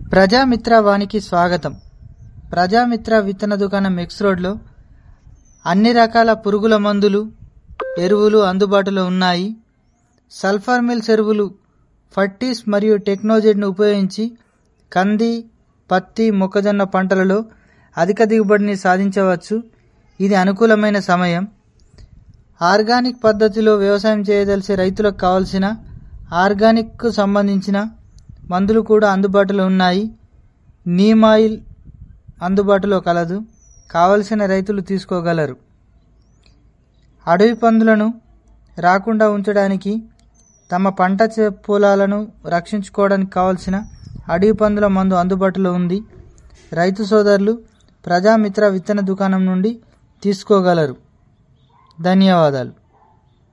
ప్రజామిత్ర వానికి స్వాగతం ప్రజామిత్ర విత్తన దుకాణం ఎక్స్ రోడ్లో అన్ని రకాల పురుగుల మందులు ఎరువులు అందుబాటులో ఉన్నాయి సల్ఫర్ మిల్స్ ఎరువులు ఫర్టీస్ మరియు టెక్నోజెడ్ను ఉపయోగించి కంది పత్తి మొక్కజొన్న పంటలలో అధిక దిగుబడిని సాధించవచ్చు ఇది అనుకూలమైన సమయం ఆర్గానిక్ పద్ధతిలో వ్యవసాయం చేయదలిసే రైతులకు కావలసిన ఆర్గానిక్కు సంబంధించిన మందులు కూడా అందుబాటులో ఉన్నాయి నీమ్ ఆయిల్ అందుబాటులో కలదు కావలసిన రైతులు తీసుకోగలరు అడవి పందులను రాకుండా ఉంచడానికి తమ పంట చే- పొలాలను రక్షించుకోవడానికి కావలసిన అడవి పందుల మందు అందుబాటులో ఉంది రైతు సోదరులు ప్రజామిత్ర విత్తన దుకాణం నుండి తీసుకోగలరు ధన్యవాదాలు